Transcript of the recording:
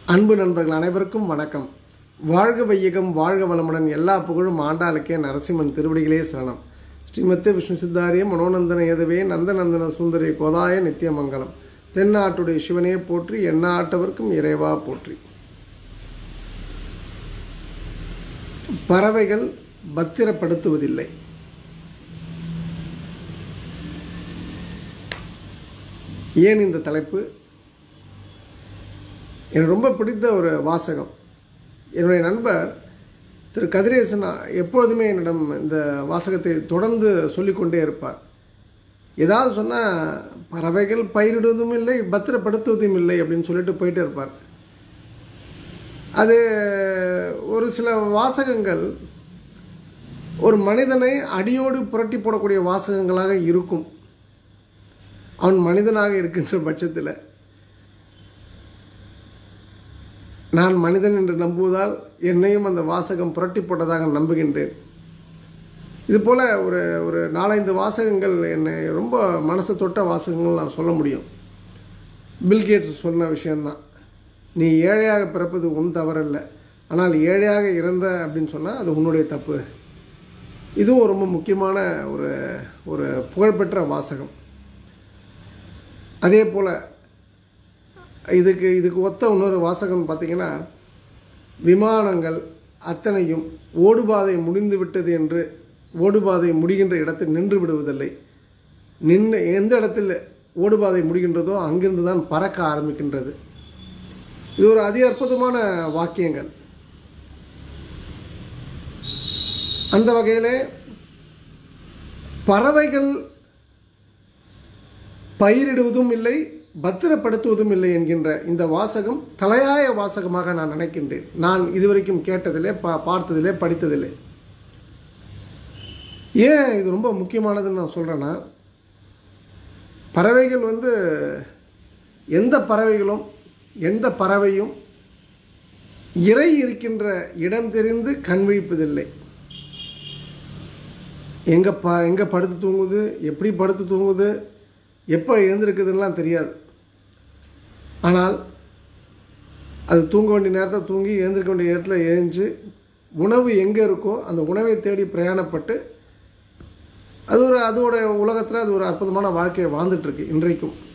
அன்பு நண்பர்கள் அனைவருக்கும் வணக்கம் வாழ்க வையகம் வாழ்க வளமுடன் எல்லா புகழும் ஆண்டாளுக்கே நரசிம்மன் திருவடிகளே சரணம் ஸ்ரீமத்தே விஷ்ணு சித்தாரிய மனோநந்தன ஏதவே நந்தநந்தன சுந்தரி கோதாய நித்தியமங்கலம் தென்னாட்டுடைய சிவனே போற்றி எந்நாட்டவர்க்கும் இறைவா போற்றி பறவைகள் பத்திரப்படுத்துவதில்லை ஏன் இந்த தலைப்பு எனக்கு ரொம்ப பிடித்த ஒரு வாசகம் என்னுடைய நண்பர் திரு கதிரேசன் எப்பொழுதுமே என்னிடம் இந்த வாசகத்தை தொடர்ந்து சொல்லிக்கொண்டே இருப்பார் ஏதாவது சொன்னால் பறவைகள் பயிரிடுவதும் இல்லை பத்திரப்படுத்துவதும் இல்லை அப்படின்னு சொல்லிட்டு போயிட்டே இருப்பார் அது ஒரு சில வாசகங்கள் ஒரு மனிதனை அடியோடு புரட்டி போடக்கூடிய வாசகங்களாக இருக்கும் அவன் மனிதனாக இருக்கின்ற பட்சத்தில் நான் மனிதன் என்று நம்புவதால் என்னையும் அந்த வாசகம் புரட்டி போட்டதாக நம்புகின்றேன் இதுபோல் ஒரு ஒரு நாலஞ்சு வாசகங்கள் என்னை ரொம்ப மனசை தொட்ட வாசகங்கள் நான் சொல்ல முடியும் பில்கேட்ஸ் சொன்ன விஷயந்தான் நீ ஏழையாக பிறப்பது உன் தவறல்ல ஆனால் ஏழையாக இறந்த அப்படின்னு சொன்னால் அது உன்னுடைய தப்பு இதுவும் ரொம்ப முக்கியமான ஒரு ஒரு புகழ்பெற்ற வாசகம் அதே போல் இதுக்கு இதுக்கு ஒத்த இன்னொரு வாசகம் பார்த்தீங்கன்னா விமானங்கள் அத்தனையும் ஓடுபாதை முடிந்து விட்டது என்று ஓடுபாதை முடிகின்ற இடத்தில் நின்று விடுவதில்லை நின்று எந்த இடத்தில் ஓடுபாதை முடிகின்றதோ அங்கிருந்து தான் பறக்க ஆரம்பிக்கின்றது இது ஒரு அதி அற்புதமான வாக்கியங்கள் அந்த வகையில் பறவைகள் பயிரிடுவதும் இல்லை பத்திரப்படுத்துவதும் இல்லை என்கின்ற இந்த வாசகம் தலையாய வாசகமாக நான் நினைக்கின்றேன் நான் இதுவரைக்கும் கேட்டதிலே பா பார்த்ததிலே படித்ததில்லை ஏன் இது ரொம்ப முக்கியமானதுன்னு நான் சொல்கிறேன்னா பறவைகள் வந்து எந்த பறவைகளும் எந்த பறவையும் இறை இருக்கின்ற இடம் தெரிந்து கண் விழிப்பதில்லை எங்கே ப எங்கே படுத்து தூங்குது எப்படி படுத்து தூங்குது எப்போ எழுந்திருக்குதுன்னெலாம் தெரியாது ஆனால் அது தூங்க வேண்டிய நேரத்தில் தூங்கி எழுந்திருக்க வேண்டிய இடத்துல எழுந்து உணவு எங்கே இருக்கோ அந்த உணவை தேடி பிரயாணப்பட்டு அது ஒரு அதோட உலகத்தில் அது ஒரு அற்புதமான வாழ்க்கையை வாழ்ந்துட்டுருக்கு இன்றைக்கும்